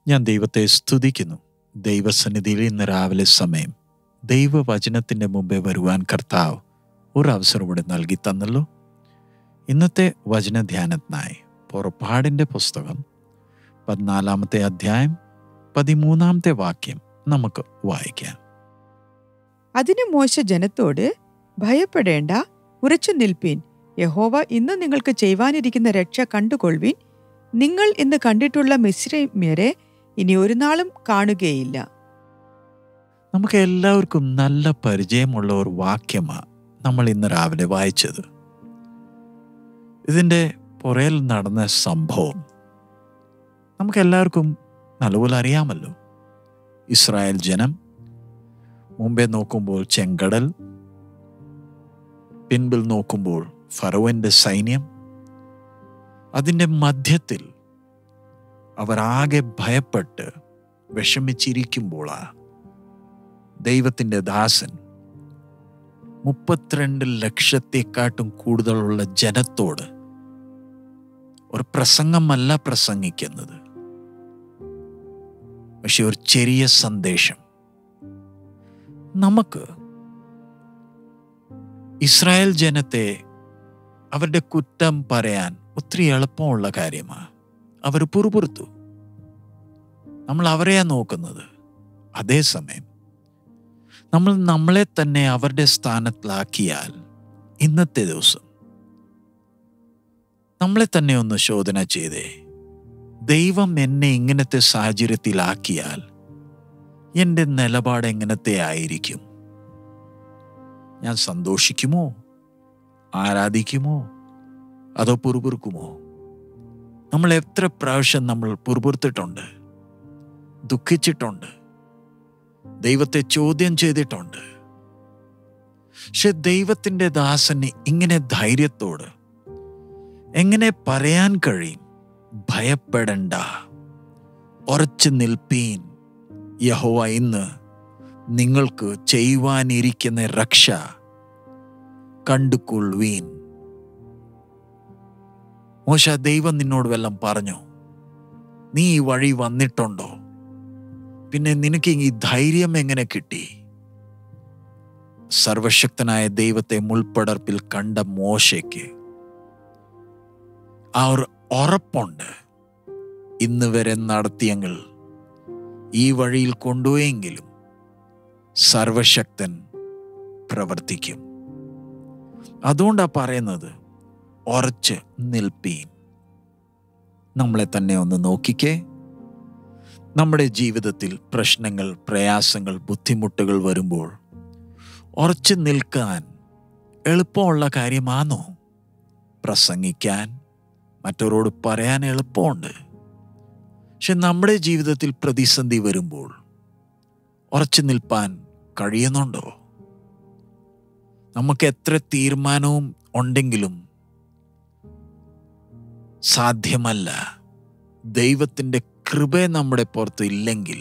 ഞാൻ ദൈവത്തെ സ്തുതിക്കുന്നു ദൈവസന്നിധിയിൽ ഇന്ന് രാവിലെ സമയം ദൈവവചനത്തിൻ്റെ മുമ്പേ വരുവാൻ കർത്താവ് ഒരു അവസരം ഇവിടെ നൽകി തന്നല്ലോ ഇന്നത്തെ വചനധ്യാനത്തിനായി പുറപ്പാടിൻ്റെ പുസ്തകം പതിനാലാമത്തെ അധ്യായം പതിമൂന്നാമത്തെ വാക്യം നമുക്ക് വായിക്കാം അതിന് മോശ ജനത്തോട് ഭയപ്പെടേണ്ട ഉറച്ചു നിൽപ്പീൻ യഹോവ ഇന്ന് നിങ്ങൾക്ക് ചെയ്യുവാനിരിക്കുന്ന രക്ഷ കണ്ടുകൊള്ളുവിൻ നിങ്ങൾ ഇന്ന് കണ്ടിട്ടുള്ള മിശ്രമ്യരെ ഇനി ഒരു നാളും കാണുകയില്ല നമുക്ക് എല്ലാവർക്കും നല്ല പരിചയമുള്ള ഒരു വാക്യമാണ് നമ്മൾ ഇന്ന് രാവിലെ വായിച്ചത് ഇതിൻ്റെ പുറയിൽ നടന്ന സംഭവം നമുക്ക് എല്ലാവർക്കും നല്ലപോലെ അറിയാമല്ലോ ഇസ്രായേൽ ജനം മുമ്പേ നോക്കുമ്പോൾ ചെങ്കടൽ പിൻപിൽ നോക്കുമ്പോൾ ഫറോവിൻ്റെ സൈന്യം അതിൻ്റെ മധ്യത്തിൽ അവരാകെ ഭയപ്പെട്ട് വിഷമിച്ചിരിക്കുമ്പോളാ ദൈവത്തിൻ്റെ ദാസൻ മുപ്പത്തിരണ്ട് ലക്ഷത്തെക്കാട്ടും കൂടുതലുള്ള ജനത്തോട് ഒരു പ്രസംഗമല്ല പ്രസംഗിക്കുന്നത് പക്ഷെ ഒരു ചെറിയ സന്ദേശം നമുക്ക് ഇസ്രായേൽ ജനത്തെ അവരുടെ കുറ്റം പറയാൻ ഒത്തിരി എളുപ്പമുള്ള കാര്യമാണ് അവർ പുറപുറത്തു നമ്മൾ അവരെയാ നോക്കുന്നത് അതേസമയം നമ്മൾ നമ്മളെ തന്നെ അവരുടെ സ്ഥാനത്തിലാക്കിയാൽ ഇന്നത്തെ ദിവസം നമ്മളെ തന്നെ ഒന്ന് ശോധന ചെയ്തേ ദൈവം എന്നെ ഇങ്ങനത്തെ സാഹചര്യത്തിലാക്കിയാൽ എൻ്റെ നിലപാട് എങ്ങനത്തെ ആയിരിക്കും ഞാൻ സന്തോഷിക്കുമോ ആരാധിക്കുമോ അതോ പുറപുറുക്കുമോ നമ്മൾ എത്ര പ്രാവശ്യം നമ്മൾ പുറപുറത്തിട്ടുണ്ട് ദുഃഖിച്ചിട്ടുണ്ട് ദൈവത്തെ ചോദ്യം ചെയ്തിട്ടുണ്ട് പക്ഷെ ദൈവത്തിൻ്റെ ദാസന് ഇങ്ങനെ ധൈര്യത്തോട് എങ്ങനെ പറയാൻ കഴിയും ഭയപ്പെടണ്ട ഉറച്ചു നിൽപ്പീൻ യഹോവ ഇന്ന് നിങ്ങൾക്ക് ചെയ്യുവാനിരിക്കുന്ന രക്ഷ കണ്ടുകൊള്ളുവീൻ മോശ ദൈവം നിന്നോട് വല്ലം പറഞ്ഞു നീ ഈ വഴി വന്നിട്ടുണ്ടോ പിന്നെ നിനക്ക് ഈ ധൈര്യം എങ്ങനെ കിട്ടി സർവശക്തനായ ദൈവത്തെ മുൾപ്പടർപ്പിൽ കണ്ട മോശയ്ക്ക് ആ ഒരു ഉറപ്പുണ്ട് ഇന്ന് വരെ നടത്തിയെങ്കിൽ ഈ വഴിയിൽ കൊണ്ടുപോയെങ്കിലും സർവശക്തൻ പ്രവർത്തിക്കും അതുകൊണ്ടാ പറയുന്നത് ഉറച്ച് നിൽപ്പീൻ നമ്മളെ തന്നെ ഒന്ന് നോക്കിക്കേ നമ്മുടെ ജീവിതത്തിൽ പ്രശ്നങ്ങൾ പ്രയാസങ്ങൾ ബുദ്ധിമുട്ടുകൾ വരുമ്പോൾ ഉറച്ചു നിൽക്കാൻ എളുപ്പമുള്ള കാര്യമാണോ പ്രസംഗിക്കാൻ മറ്റവരോട് പറയാൻ എളുപ്പമുണ്ട് പക്ഷെ നമ്മുടെ ജീവിതത്തിൽ പ്രതിസന്ധി വരുമ്പോൾ ഉറച്ചു നിൽപ്പാൻ കഴിയുന്നുണ്ടോ നമുക്ക് എത്ര തീരുമാനവും ഉണ്ടെങ്കിലും സാധ്യമല്ല ദൈവത്തിൻ്റെ കൃപ നമ്മുടെ പുറത്ത് ഇല്ലെങ്കിൽ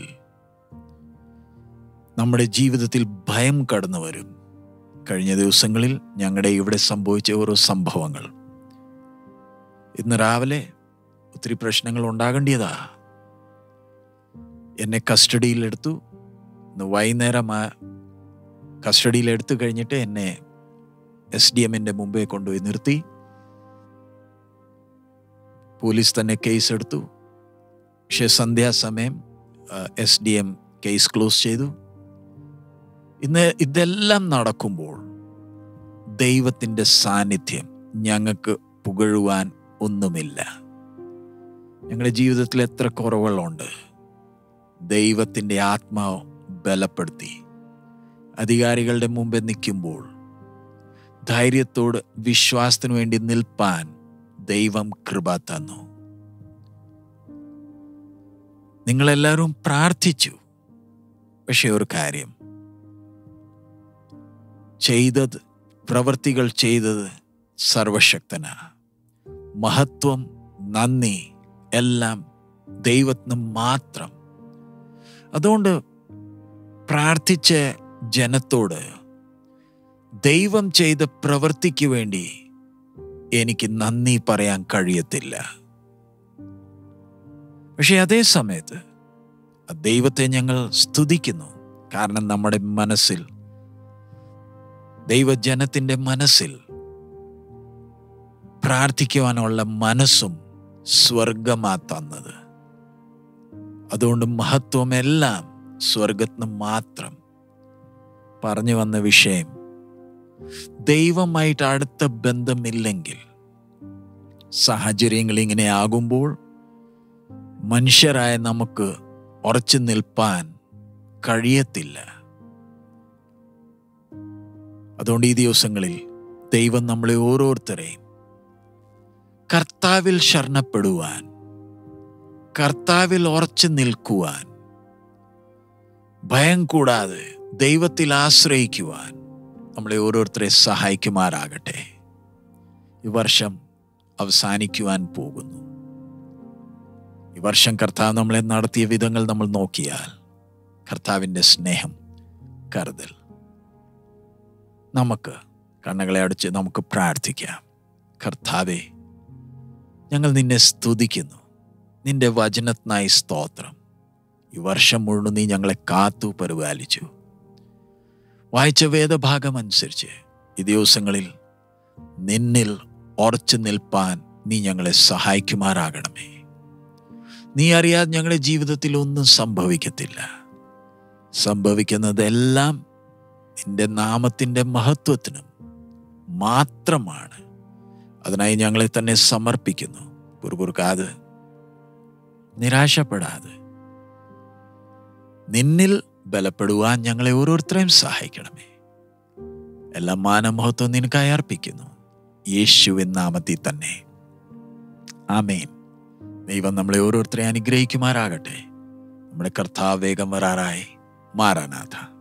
നമ്മുടെ ജീവിതത്തിൽ ഭയം കടന്നു വരും കഴിഞ്ഞ ദിവസങ്ങളിൽ ഞങ്ങളുടെ ഇവിടെ സംഭവിച്ച ഓരോ സംഭവങ്ങൾ ഇന്ന് രാവിലെ ഒത്തിരി പ്രശ്നങ്ങൾ ഉണ്ടാകേണ്ടിയതാ എന്നെ കസ്റ്റഡിയിലെടുത്തു ഇന്ന് വൈകുന്നേരം ആ കസ്റ്റഡിയിലെടുത്തു കഴിഞ്ഞിട്ട് എന്നെ എസ് ഡി എമ്മിൻ്റെ മുമ്പേ കൊണ്ടുപോയി നിർത്തി പോലീസ് തന്നെ കേസ് എടുത്തു പക്ഷേ സന്ധ്യാസമയം S D M case close ചെയ്തു ഇന്ന് ഇതെല്ലാം നടക്കുമ്പോൾ ദൈവത്തിൻ്റെ സാന്നിധ്യം ഞങ്ങൾക്ക് പുകഴുവാൻ ഒന്നുമില്ല ഞങ്ങളുടെ ജീവിതത്തിൽ എത്ര കുറവുകളുണ്ട് ദൈവത്തിൻ്റെ ആത്മാവ് ബലപ്പെടുത്തി അധികാരികളുടെ മുമ്പേ നിൽക്കുമ്പോൾ ധൈര്യത്തോട് വിശ്വാസത്തിനു വേണ്ടി നിൽപ്പാൻ ദൈവം കൃപ തന്നു നിങ്ങളെല്ലാവരും പ്രാർത്ഥിച്ചു പക്ഷെ ഒരു കാര്യം ചെയ്തത് പ്രവർത്തികൾ ചെയ്തത് സർവശക്തന മഹത്വം നന്ദി എല്ലാം ദൈവത്തിന് മാത്രം അതുകൊണ്ട് പ്രാർത്ഥിച്ച ജനത്തോട് ദൈവം ചെയ്ത പ്രവൃത്തിക്ക് വേണ്ടി എനിക്ക് നന്ദി പറയാൻ കഴിയത്തില്ല പക്ഷെ അതേ സമയത്ത് ആ ദൈവത്തെ ഞങ്ങൾ സ്തുതിക്കുന്നു കാരണം നമ്മുടെ മനസ്സിൽ ദൈവജനത്തിൻ്റെ മനസ്സിൽ പ്രാർത്ഥിക്കുവാനുള്ള മനസ്സും സ്വർഗമാ തന്നത് അതുകൊണ്ട് മഹത്വമെല്ലാം സ്വർഗത്തിന് മാത്രം പറഞ്ഞു വന്ന വിഷയം ദൈവമായിട്ട് അടുത്ത ബന്ധമില്ലെങ്കിൽ സാഹചര്യങ്ങൾ ഇങ്ങനെ ആകുമ്പോൾ മനുഷ്യരായ നമുക്ക് ഉറച്ചു നിൽപ്പാൻ കഴിയത്തില്ല അതുകൊണ്ട് ഈ ദിവസങ്ങളിൽ ദൈവം നമ്മളെ ഓരോരുത്തരെയും കർത്താവിൽ ശരണപ്പെടുവാൻ കർത്താവിൽ ഉറച്ചു നിൽക്കുവാൻ ഭയം കൂടാതെ ദൈവത്തിൽ ആശ്രയിക്കുവാൻ നമ്മളെ ഓരോരുത്തരെ സഹായിക്കുമാറാകട്ടെ ഈ വർഷം അവസാനിക്കുവാൻ പോകുന്നു ഈ വർഷം കർത്താവ് നമ്മളെ നടത്തിയ വിധങ്ങൾ നമ്മൾ നോക്കിയാൽ കർത്താവിൻ്റെ സ്നേഹം കരുതൽ നമുക്ക് കണ്ണുകളെ അടച്ച് നമുക്ക് പ്രാർത്ഥിക്കാം കർത്താവെ ഞങ്ങൾ നിന്നെ സ്തുതിക്കുന്നു നിന്റെ വചനത്തിനായി സ്തോത്രം ഈ വർഷം മുഴുവൻ നീ ഞങ്ങളെ കാത്തു പരിപാലിച്ചു വായിച്ച വേദഭാഗം അനുസരിച്ച് ഈ ദിവസങ്ങളിൽ നിന്നിൽ ഉറച്ചു നിൽപ്പാൻ നീ ഞങ്ങളെ സഹായിക്കുമാറാകണമേ നീ അറിയാതെ ഞങ്ങളുടെ ജീവിതത്തിൽ ഒന്നും സംഭവിക്കത്തില്ല സംഭവിക്കുന്നതെല്ലാം നിന്റെ നാമത്തിൻ്റെ മഹത്വത്തിനും മാത്രമാണ് അതിനായി ഞങ്ങളെ തന്നെ സമർപ്പിക്കുന്നു പുറകുറുക്കാതെ നിരാശപ്പെടാതെ നിന്നിൽ ബലപ്പെടുവാൻ ഞങ്ങളെ ഓരോരുത്തരെയും സഹായിക്കണമേ എല്ലാ മാനമഹത്വം നിനക്കായി അർപ്പിക്കുന്നു യേശുവിൻ നാമത്തിൽ തന്നെ ആമേൻ ദൈവം നമ്മളെ ഓരോരുത്തരെ അനുഗ്രഹിക്കുമാറാകട്ടെ നമ്മുടെ കർത്താവ് വേഗം വരാറായി മാറാനാഥ